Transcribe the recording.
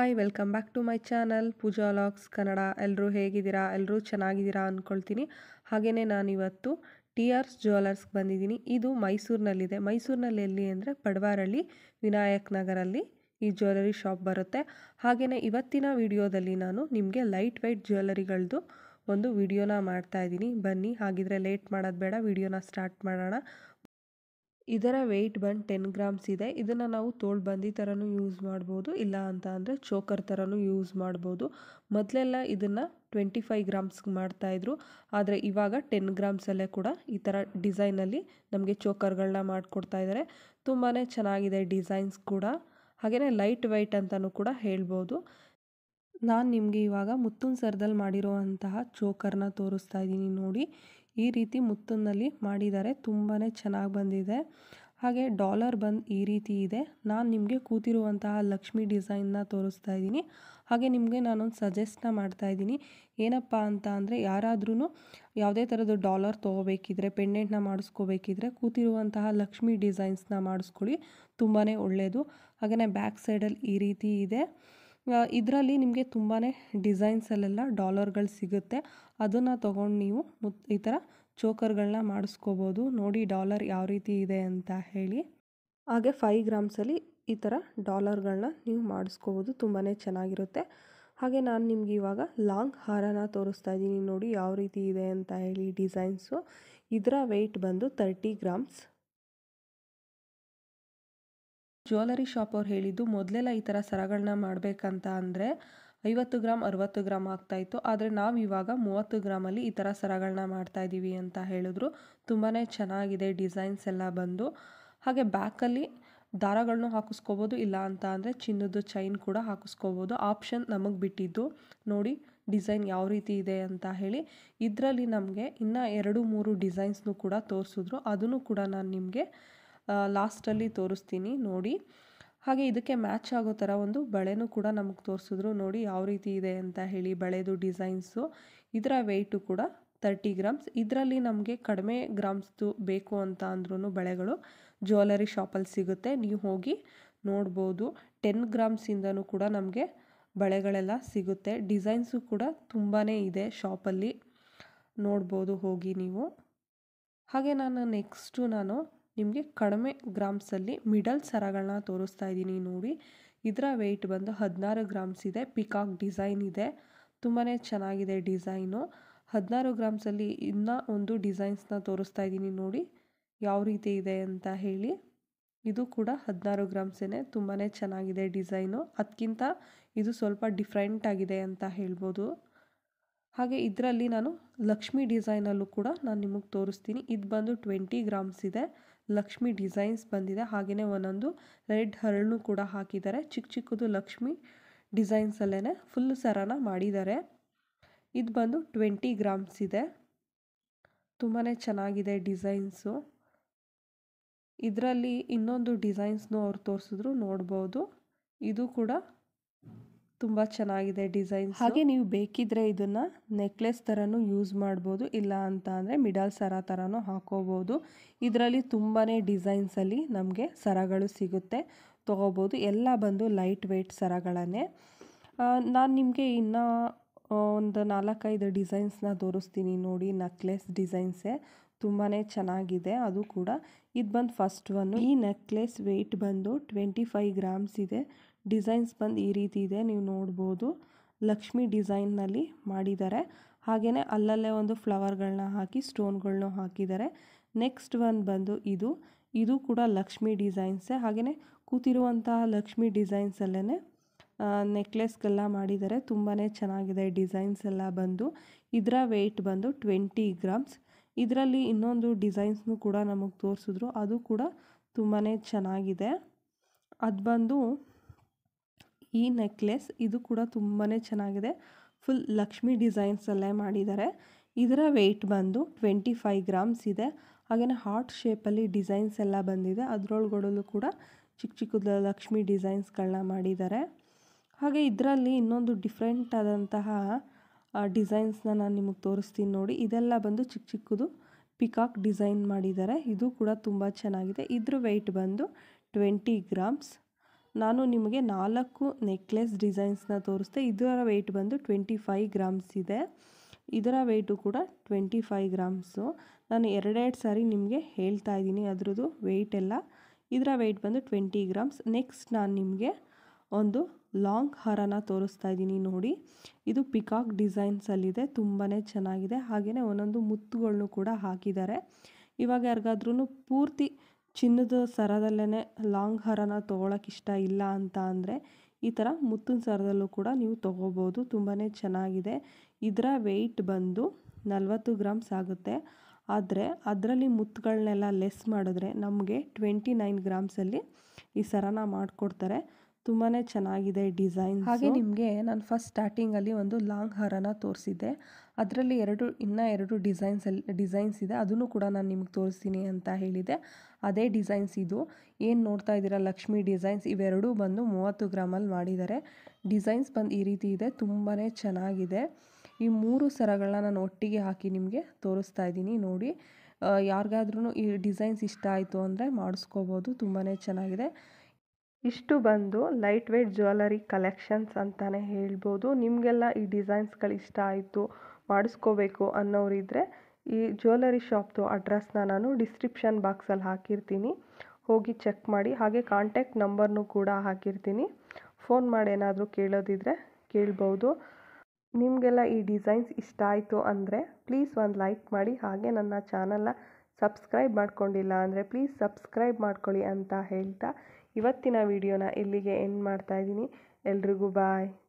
hi welcome back to my channel Pooja vlogs Kannada ಎಲ್ಲರೂ ಹೇಗಿದ್ದೀರಾ ಎಲ್ಲರೂ ಚೆನ್ನಾಗಿದ್ದೀರಾ ಅಂದ್ಕೊಳ್ತೀನಿ ಹಾಗೆಯೇ ನಾನಿವತ್ತು ಟಿ ಆರ್ಸ್ ಜ್ಯುವೆಲರ್ಸ್ಗೆ ಬಂದಿದ್ದೀನಿ ಇದು ಮೈಸೂರಿನಲ್ಲಿದೆ ಮೈಸೂರಿನಲ್ಲಿ ಎಲ್ಲಿ ಅಂದರೆ ಪಡವಾರಳ್ಳಿ ವಿನಾಯಕ್ ನಗರಲ್ಲಿ ಈ ಜ್ಯುವೆಲರಿ ಶಾಪ್ ಬರುತ್ತೆ ಹಾಗೆಯೇ ಇವತ್ತಿನ ವಿಡಿಯೋದಲ್ಲಿ ನಾನು ನಿಮಗೆ ಲೈಟ್ ವೆಯ್ಟ್ ಜ್ಯುವೆಲರಿಗಳದ್ದು ಒಂದು ವಿಡಿಯೋನ ಮಾಡ್ತಾ ಇದ್ದೀನಿ ಬನ್ನಿ ಹಾಗಿದ್ರೆ ಲೇಟ್ ಮಾಡೋದು ಬೇಡ ವಿಡಿಯೋನ ಸ್ಟಾರ್ಟ್ ಮಾಡೋಣ ಇದರ ವೆಯ್ಟ್ ಬಂದು ಟೆನ್ ಗ್ರಾಮ್ಸ್ ಇದೆ ಇದನ್ನು ನಾವು ತೋಳು ಬಂದಿ ಥರನೂ ಯೂಸ್ ಮಾಡ್ಬೋದು ಇಲ್ಲ ಅಂತ ಅಂದರೆ ಚೋಕರ್ ಥರನೂ ಯೂಸ್ ಮಾಡ್ಬೋದು ಮೊದಲೆಲ್ಲ ಇದನ್ನು ಟ್ವೆಂಟಿ ಫೈವ್ ಗ್ರಾಮ್ಸ್ಗೆ ಮಾಡ್ತಾಯಿದ್ರು ಆದರೆ ಇವಾಗ ಟೆನ್ ಗ್ರಾಮ್ಸಲ್ಲೇ ಕೂಡ ಈ ಥರ ಡಿಸೈನಲ್ಲಿ ನಮಗೆ ಚೋಕರ್ಗಳನ್ನ ಮಾಡಿಕೊಡ್ತಾ ಇದ್ದಾರೆ ತುಂಬಾ ಚೆನ್ನಾಗಿದೆ ಡಿಸೈನ್ಸ್ ಕೂಡ ಹಾಗೆಯೇ ಲೈಟ್ ವೆಯ್ಟ್ ಅಂತಲೂ ಕೂಡ ಹೇಳ್ಬೋದು ನಾನು ನಿಮಗೆ ಇವಾಗ ಮುತ್ತಿನ ಸರದಲ್ಲಿ ಮಾಡಿರುವಂತಹ ಚೋಕರ್ನ ತೋರಿಸ್ತಾ ಇದ್ದೀನಿ ನೋಡಿ ಈ ರೀತಿ ಮುತ್ತಿನಲ್ಲಿ ಮಾಡಿದ್ದಾರೆ ತುಂಬಾ ಚೆನ್ನಾಗಿ ಬಂದಿದೆ ಹಾಗೆ ಡಾಲರ್ ಬಂದು ಈ ರೀತಿ ಇದೆ ನಾನು ನಿಮಗೆ ಕೂತಿರುವಂತಹ ಲಕ್ಷ್ಮಿ ಡಿಸೈನ್ನ ತೋರಿಸ್ತಾ ಇದ್ದೀನಿ ಹಾಗೆ ನಿಮಗೆ ನಾನೊಂದು ಸಜೆಸ್ಟ್ನ ಮಾಡ್ತಾ ಇದ್ದೀನಿ ಏನಪ್ಪ ಅಂತ ಅಂದರೆ ಯಾರಾದ್ರೂ ಯಾವುದೇ ಥರದ ಡಾಲರ್ ತೊಗೋಬೇಕಿದ್ರೆ ಪೆಂಡೆಂಟ್ನ ಮಾಡಿಸ್ಕೋಬೇಕಿದ್ರೆ ಕೂತಿರುವಂತಹ ಲಕ್ಷ್ಮಿ ಡಿಸೈನ್ಸ್ನ ಮಾಡಿಸ್ಕೊಳ್ಳಿ ತುಂಬಾ ಒಳ್ಳೆಯದು ಹಾಗೆಯೇ ಬ್ಯಾಕ್ ಸೈಡಲ್ಲಿ ಈ ರೀತಿ ಇದೆ ಇದರಲ್ಲಿ ನಿಮಗೆ ತುಂಬಾ ಡಿಸೈನ್ಸಲ್ಲೆಲ್ಲ ಡಾಲರ್ಗಳು ಸಿಗುತ್ತೆ ಅದನ್ನು ತೊಗೊಂಡು ನೀವು ಮುತ್ ಈ ಥರ ಚೋಕರ್ಗಳನ್ನ ಮಾಡಿಸ್ಕೋಬೋದು ನೋಡಿ ಡಾಲರ್ ಯಾವ ರೀತಿ ಇದೆ ಅಂತ ಹೇಳಿ ಹಾಗೆ ಫೈವ್ ಗ್ರಾಮ್ಸಲ್ಲಿ ಈ ಥರ ಡಾಲರ್ಗಳನ್ನ ನೀವು ಮಾಡಿಸ್ಕೋಬೋದು ತುಂಬಾ ಚೆನ್ನಾಗಿರುತ್ತೆ ಹಾಗೆ ನಾನು ನಿಮ್ಗೆ ಇವಾಗ ಲಾಂಗ್ ಹಾರನ ತೋರಿಸ್ತಾ ಇದ್ದೀನಿ ನೋಡಿ ಯಾವ ರೀತಿ ಇದೆ ಅಂತ ಹೇಳಿ ಡಿಸೈನ್ಸು ಇದರ ವೆಯ್ಟ್ ಬಂದು ತರ್ಟಿ ಗ್ರಾಮ್ಸ್ ಜ್ಯುವೆಲರಿ ಶಾಪ್ ಅವ್ರು ಹೇಳಿದ್ದು ಮೊದಲೆಲ್ಲ ಈ ಥರ ಸರಗಳನ್ನ ಮಾಡಬೇಕಂತ ಅಂದರೆ ಐವತ್ತು ಗ್ರಾಮ್ ಅರುವತ್ತು ಗ್ರಾಮ್ ಆಗ್ತಾಯಿತ್ತು ಆದರೆ ನಾವು ಇವಾಗ ಮೂವತ್ತು ಗ್ರಾಮಲ್ಲಿ ಈ ಥರ ಸರಗಳನ್ನ ಮಾಡ್ತಾಯಿದ್ದೀವಿ ಅಂತ ಹೇಳಿದ್ರು ತುಂಬಾ ಚೆನ್ನಾಗಿದೆ ಡಿಸೈನ್ಸ್ ಎಲ್ಲ ಬಂದು ಹಾಗೆ ಬ್ಯಾಕಲ್ಲಿ ದಾರಗಳನ್ನೂ ಹಾಕಿಸ್ಕೋಬೋದು ಇಲ್ಲ ಅಂತ ಅಂದರೆ ಚಿನ್ನದ ಚೈನ್ ಕೂಡ ಹಾಕಿಸ್ಕೋಬೋದು ಆಪ್ಷನ್ ನಮಗೆ ಬಿಟ್ಟಿದ್ದು ನೋಡಿ ಡಿಸೈನ್ ಯಾವ ರೀತಿ ಇದೆ ಅಂತ ಹೇಳಿ ಇದರಲ್ಲಿ ನಮಗೆ ಇನ್ನು ಎರಡು ಮೂರು ಡಿಸೈನ್ಸ್ನು ಕೂಡ ತೋರಿಸಿದ್ರು ಅದನ್ನು ಕೂಡ ನಾನು ನಿಮಗೆ ಲಾಸ್ಟಲ್ಲಿ ತೋರಿಸ್ತೀನಿ ನೋಡಿ ಹಾಗೆ ಇದಕ್ಕೆ ಮ್ಯಾಚ್ ಆಗೋ ಥರ ಒಂದು ಬಳೆನೂ ಕೂಡ ನಮಗೆ ತೋರಿಸಿದ್ರು ನೋಡಿ ಯಾವ ರೀತಿ ಇದೆ ಅಂತ ಹೇಳಿ ಬಳೆದು ಡಿಸೈನ್ಸು ಇದರ ವೆಯ್ಟು ಕೂಡ ತರ್ಟಿ ಗ್ರಾಮ್ಸ್ ಇದರಲ್ಲಿ ನಮಗೆ ಕಡಿಮೆ ಗ್ರಾಮ್ಸ್ದು ಬೇಕು ಅಂತ ಅಂದ್ರೂ ಬಳೆಗಳು ಜ್ಯುವೆಲರಿ ಶಾಪಲ್ಲಿ ಸಿಗುತ್ತೆ ನೀವು ಹೋಗಿ ನೋಡ್ಬೋದು ಟೆನ್ ಗ್ರಾಮ್ಸಿಂದನೂ ಕೂಡ ನಮಗೆ ಬಳೆಗಳೆಲ್ಲ ಸಿಗುತ್ತೆ ಡಿಸೈನ್ಸು ಕೂಡ ತುಂಬಾ ಇದೆ ಶಾಪಲ್ಲಿ ನೋಡ್ಬೋದು ಹೋಗಿ ನೀವು ಹಾಗೆ ನಾನು ನೆಕ್ಸ್ಟು ನಾನು ನಿಮಗೆ ಕಡಿಮೆ ಗ್ರಾಮ್ಸಲ್ಲಿ ಮಿಡಲ್ ಸರಗಳನ್ನ ತೋರಿಸ್ತಾ ಇದ್ದೀನಿ ನೋಡಿ ಇದರ ವೆಯ್ಟ್ ಬಂದು ಹದಿನಾರು ಗ್ರಾಮ್ಸ್ ಇದೆ ಪಿಕಾಕ್ ಡಿಸೈನ್ ಇದೆ ತುಂಬಾ ಚೆನ್ನಾಗಿದೆ ಡಿಸೈನು ಹದಿನಾರು ಗ್ರಾಮ್ಸಲ್ಲಿ ಇನ್ನೂ ಒಂದು ಡಿಸೈನ್ಸ್ನ ತೋರಿಸ್ತಾ ಇದ್ದೀನಿ ನೋಡಿ ಯಾವ ರೀತಿ ಇದೆ ಅಂತ ಹೇಳಿ ಇದು ಕೂಡ ಹದಿನಾರು ಗ್ರಾಮ್ಸೇ ತುಂಬಾ ಚೆನ್ನಾಗಿದೆ ಡಿಸೈನು ಅದಕ್ಕಿಂತ ಇದು ಸ್ವಲ್ಪ ಡಿಫ್ರೆಂಟ್ ಆಗಿದೆ ಅಂತ ಹೇಳ್ಬೋದು ಹಾಗೆ ಇದರಲ್ಲಿ ನಾನು ಲಕ್ಷ್ಮಿ ಡಿಸೈನಲ್ಲೂ ಕೂಡ ನಾನು ನಿಮಗೆ ತೋರಿಸ್ತೀನಿ ಇದು ಬಂದು ಟ್ವೆಂಟಿ ಗ್ರಾಮ್ಸ್ ಇದೆ ಲಕ್ಷ್ಮಿ ಡಿಸೈನ್ಸ್ ಬಂದಿದೆ ಹಾಗೆಯೇ ಒಂದೊಂದು ರೆಡ್ ಹರಳನ್ನು ಕೂಡ ಹಾಕಿದ್ದಾರೆ ಚಿಕ್ಕ ಚಿಕ್ಕದು ಲಕ್ಷ್ಮಿ ಡಿಸೈನ್ಸಲ್ಲೇ ಫುಲ್ ಸರನ ಮಾಡಿದ್ದಾರೆ ಇದು ಬಂದು ಟ್ವೆಂಟಿ ಗ್ರಾಮ್ಸ್ ಇದೆ ತುಂಬಾ ಚೆನ್ನಾಗಿದೆ ಡಿಸೈನ್ಸು ಇದರಲ್ಲಿ ಇನ್ನೊಂದು ಡಿಸೈನ್ಸ್ನು ಅವ್ರು ತೋರಿಸಿದ್ರು ನೋಡ್ಬೋದು ಇದು ಕೂಡ ತುಂಬ ಚೆನ್ನಾಗಿದೆ ಡಿಸೈನ್ಸ್ ಹಾಗೆ ನೀವು ಬೇಕಿದ್ರೆ ಇದನ್ನು ನೆಕ್ಲೆಸ್ ಥರನೂ ಯೂಸ್ ಮಾಡ್ಬೋದು ಇಲ್ಲ ಅಂತ ಅಂದರೆ ಮಿಡಲ್ ಸರ ಥರನೂ ಹಾಕೋಬೋದು ಇದರಲ್ಲಿ ತುಂಬಾ ಡಿಸೈನ್ಸಲ್ಲಿ ನಮಗೆ ಸರಗಳು ಸಿಗುತ್ತೆ ತೊಗೋಬೋದು ಎಲ್ಲ ಬಂದು ಲೈಟ್ ವೆಯ್ಟ್ ಸರಗಳನ್ನೇ ನಾನು ನಿಮಗೆ ಇನ್ನು ಒಂದು ನಾಲ್ಕೈದು ಡಿಸೈನ್ಸ್ನ ತೋರಿಸ್ತೀನಿ ನೋಡಿ ನೆಕ್ಲೆಸ್ ಡಿಸೈನ್ಸೇ ತುಂಬಾ ಚೆನ್ನಾಗಿದೆ ಅದು ಕೂಡ ಇದು ಬಂದು ಫಸ್ಟ್ ಒನ್ನು ಈ ನೆಕ್ಲೆಸ್ ವೆಯ್ಟ್ ಬಂದು ಟ್ವೆಂಟಿ ಫೈವ್ ಗ್ರಾಮ್ಸ್ ಇದೆ ಡಿಸೈನ್ಸ್ ಬಂದು ಈ ರೀತಿ ಇದೆ ನೀವು ನೋಡ್ಬೋದು ಲಕ್ಷ್ಮಿ ಡಿಸೈನ್ನಲ್ಲಿ ಮಾಡಿದ್ದಾರೆ ಹಾಗೆಯೇ ಅಲ್ಲಲ್ಲೇ ಒಂದು ಫ್ಲವರ್ಗಳನ್ನ ಹಾಕಿ ಸ್ಟೋನ್ಗಳನ್ನೂ ಹಾಕಿದ್ದಾರೆ ನೆಕ್ಸ್ಟ್ ಒನ್ ಬಂದು ಇದು ಇದು ಕೂಡ ಲಕ್ಷ್ಮಿ ಡಿಸೈನ್ಸೇ ಹಾಗೆಯೇ ಕೂತಿರುವಂತಹ ಲಕ್ಷ್ಮಿ ಡಿಸೈನ್ಸಲ್ಲೇ ನೆಕ್ಲೆಸ್ಗೆಲ್ಲ ಮಾಡಿದ್ದಾರೆ ತುಂಬಾ ಚೆನ್ನಾಗಿದೆ ಡಿಸೈನ್ಸ್ ಎಲ್ಲ ಬಂದು ಇದರ ವೆಯ್ಟ್ ಬಂದು ಟ್ವೆಂಟಿ ಗ್ರಾಮ್ಸ್ ಇದರಲ್ಲಿ ಇನ್ನೊಂದು ಡಿಸೈನ್ಸ್ನು ಕೂಡ ನಮಗೆ ತೋರಿಸಿದ್ರು ಅದು ಕೂಡ ತುಂಬಾ ಚೆನ್ನಾಗಿದೆ ಅದು ಬಂದು ಈ ನೆಕ್ಲೆಸ್ ಇದು ಕೂಡ ತುಂಬಾ ಚೆನ್ನಾಗಿದೆ ಫುಲ್ ಲಕ್ಷ್ಮಿ ಡಿಸೈನ್ಸಲ್ಲೇ ಮಾಡಿದ್ದಾರೆ ಇದರ ವೆಯ್ಟ್ ಬಂದು ಟ್ವೆಂಟಿ ಫೈವ್ ಗ್ರಾಮ್ಸ್ ಇದೆ ಹಾಗೆಯೇ ಹಾರ್ಟ್ ಶೇಪಲ್ಲಿ ಡಿಸೈನ್ಸ್ ಎಲ್ಲ ಬಂದಿದೆ ಅದರೊಳಗಡಲು ಕೂಡ ಚಿಕ್ಕ ಚಿಕ್ಕದ ಲಕ್ಷ್ಮಿ ಡಿಸೈನ್ಸ್ಗಳನ್ನ ಮಾಡಿದ್ದಾರೆ ಹಾಗೆ ಇದರಲ್ಲಿ ಇನ್ನೊಂದು ಡಿಫ್ರೆಂಟ್ ಆದಂತಹ ಡಿಸೈನ್ಸ್ನ ನಾನು ನಿಮಗೆ ತೋರಿಸ್ತೀನಿ ನೋಡಿ ಇದೆಲ್ಲ ಬಂದು ಚಿಕ್ಕ ಚಿಕ್ಕದು ಪಿಕಾಕ್ ಡಿಸೈನ್ ಮಾಡಿದ್ದಾರೆ ಇದು ಕೂಡ ತುಂಬ ಚೆನ್ನಾಗಿದೆ ಇದ್ರ ವೆಯ್ಟ್ ಬಂದು ಟ್ವೆಂಟಿ ಗ್ರಾಮ್ಸ್ ನಾನು ನಿಮಗೆ ನಾಲ್ಕು ನೆಕ್ಲೆಸ್ ಡಿಸೈನ್ಸ್ನ ತೋರಿಸ್ದೆ ಇದರ ವೆಯ್ಟ್ ಬಂದು ಟ್ವೆಂಟಿ ಫೈ ಗ್ರಾಮ್ಸ್ ಇದೆ ಇದರ ವೆಯ್ಟು ಕೂಡ ಟ್ವೆಂಟಿ ಫೈ ಗ್ರಾಮ್ಸು ನಾನು ಎರಡೆರಡು ಸಾರಿ ನಿಮಗೆ ಹೇಳ್ತಾ ಇದ್ದೀನಿ ಅದ್ರದ್ದು ವೆಯ್ಟ್ ಎಲ್ಲ ಇದರ ವೆಯ್ಟ್ ಬಂದು ಟ್ವೆಂಟಿ ಗ್ರಾಮ್ಸ್ ನೆಕ್ಸ್ಟ್ ನಾನು ನಿಮಗೆ ಒಂದು ಲಾಂಗ್ ಹಾರನ ತೋರಿಸ್ತಾ ಇದ್ದೀನಿ ನೋಡಿ ಇದು ಪಿಕಾಕ್ ಡಿಸೈನ್ಸಲ್ಲಿದೆ ತುಂಬಾ ಚೆನ್ನಾಗಿದೆ ಹಾಗೆಯೇ ಒಂದೊಂದು ಮುತ್ತುಗಳನ್ನು ಕೂಡ ಹಾಕಿದ್ದಾರೆ ಇವಾಗ ಯಾರಿಗಾದ್ರೂ ಪೂರ್ತಿ ಚಿನ್ನದ ಸರದಲ್ಲೇ ಲಾಂಗ್ ಹಾರನ ತೊಗೊಳಕ್ಕೆ ಇಷ್ಟ ಇಲ್ಲ ಅಂತ ಅಂದರೆ ಈ ಥರ ಮುತ್ತಿನ ಸರದಲ್ಲೂ ಕೂಡ ನೀವು ತೊಗೋಬೋದು ತುಂಬಾ ಚೆನ್ನಾಗಿದೆ ಇದರ ವೆಯ್ಟ್ ಬಂದು ನಲವತ್ತು ಗ್ರಾಮ್ಸ್ ಆಗುತ್ತೆ ಆದರೆ ಅದರಲ್ಲಿ ಮುತ್ತುಗಳನ್ನೆಲ್ಲ ಲೆಸ್ ಮಾಡಿದ್ರೆ ನಮಗೆ ಟ್ವೆಂಟಿ ನೈನ್ ಗ್ರಾಮ್ಸಲ್ಲಿ ಈ ಸರನ ಮಾಡಿಕೊಡ್ತಾರೆ ತುಂಬಾ ಚೆನ್ನಾಗಿದೆ ಡಿಸೈನ್ ಹಾಗೆ ನಿಮಗೆ ನಾನು ಫಸ್ಟ್ ಸ್ಟಾರ್ಟಿಂಗಲ್ಲಿ ಒಂದು ಲಾಂಗ್ ಹಾರನ ತೋರಿಸಿದ್ದೆ ಅದರಲ್ಲಿ ಎರಡು ಇನ್ನೂ ಎರಡು ಡಿಸೈನ್ಸಲ್ಲಿ ಡಿಸೈನ್ಸ್ ಇದೆ ಅದನ್ನು ಕೂಡ ನಾನು ನಿಮ್ಗೆ ತೋರಿಸ್ತೀನಿ ಅಂತ ಹೇಳಿದೆ ಅದೇ ಡಿಸೈನ್ಸ್ ಇದು ಏನು ನೋಡ್ತಾ ಇದ್ದೀರಾ ಲಕ್ಷ್ಮಿ ಡಿಸೈನ್ಸ್ ಇವೆರಡೂ ಬಂದು ಮೂವತ್ತು ಗ್ರಾಮಲ್ಲಿ ಮಾಡಿದ್ದಾರೆ ಡಿಸೈನ್ಸ್ ಬಂದು ಈ ರೀತಿ ಇದೆ ತುಂಬಾ ಚೆನ್ನಾಗಿದೆ ಈ ಮೂರು ಸರಗಳನ್ನ ನಾನು ಒಟ್ಟಿಗೆ ಹಾಕಿ ನಿಮಗೆ ತೋರಿಸ್ತಾ ಇದ್ದೀನಿ ನೋಡಿ ಯಾರಿಗಾದ್ರೂ ಈ ಡಿಸೈನ್ಸ್ ಇಷ್ಟ ಆಯಿತು ಅಂದರೆ ಮಾಡಿಸ್ಕೋಬೋದು ತುಂಬಾ ಚೆನ್ನಾಗಿದೆ ಇಷ್ಟು ಬಂದು ಲೈಟ್ ವೇಟ್ ಜ್ಯುವೆಲರಿ ಕಲೆಕ್ಷನ್ಸ್ ಅಂತಲೇ ಹೇಳ್ಬೋದು ನಿಮಗೆಲ್ಲ ಈ ಡಿಸೈನ್ಸ್ಗಳು ಇಷ್ಟ ಆಯಿತು ಮಾಡಿಸ್ಕೋಬೇಕು ಅನ್ನೋರಿದ್ದರೆ ಈ ಜ್ಯುವೆಲರಿ ಶಾಪ್ದು ಅಡ್ರೆಸ್ನ ನಾನು ಡಿಸ್ಕ್ರಿಪ್ಷನ್ ಬಾಕ್ಸಲ್ಲಿ ಹಾಕಿರ್ತೀನಿ ಹೋಗಿ ಚೆಕ್ ಮಾಡಿ ಹಾಗೆ ಕಾಂಟ್ಯಾಕ್ಟ್ ನಂಬರ್ನೂ ಕೂಡ ಹಾಕಿರ್ತೀನಿ ಫೋನ್ ಮಾಡಿ ಏನಾದರೂ ಕೇಳೋದಿದ್ರೆ ಕೇಳ್ಬೋದು ನಿಮಗೆಲ್ಲ ಈ ಡಿಸೈನ್ಸ್ ಇಷ್ಟ ಆಯಿತು ಅಂದರೆ ಪ್ಲೀಸ್ ಒಂದು ಲೈಕ್ ಮಾಡಿ ಹಾಗೆ ನನ್ನ ಚಾನಲ್ನ ಸಬ್ಸ್ಕ್ರೈಬ್ ಮಾಡ್ಕೊಂಡಿಲ್ಲ ಅಂದರೆ ಪ್ಲೀಸ್ ಸಬ್ಸ್ಕ್ರೈಬ್ ಮಾಡ್ಕೊಳ್ಳಿ ಅಂತ ಹೇಳ್ತಾ ಇವತ್ತಿನ ವಿಡಿಯೋನ ಇಲ್ಲಿಗೆ ಎಂಡ್ ಮಾಡ್ತಾ ಇದ್ದೀನಿ ಎಲ್ರಿಗೂ ಬಾಯ್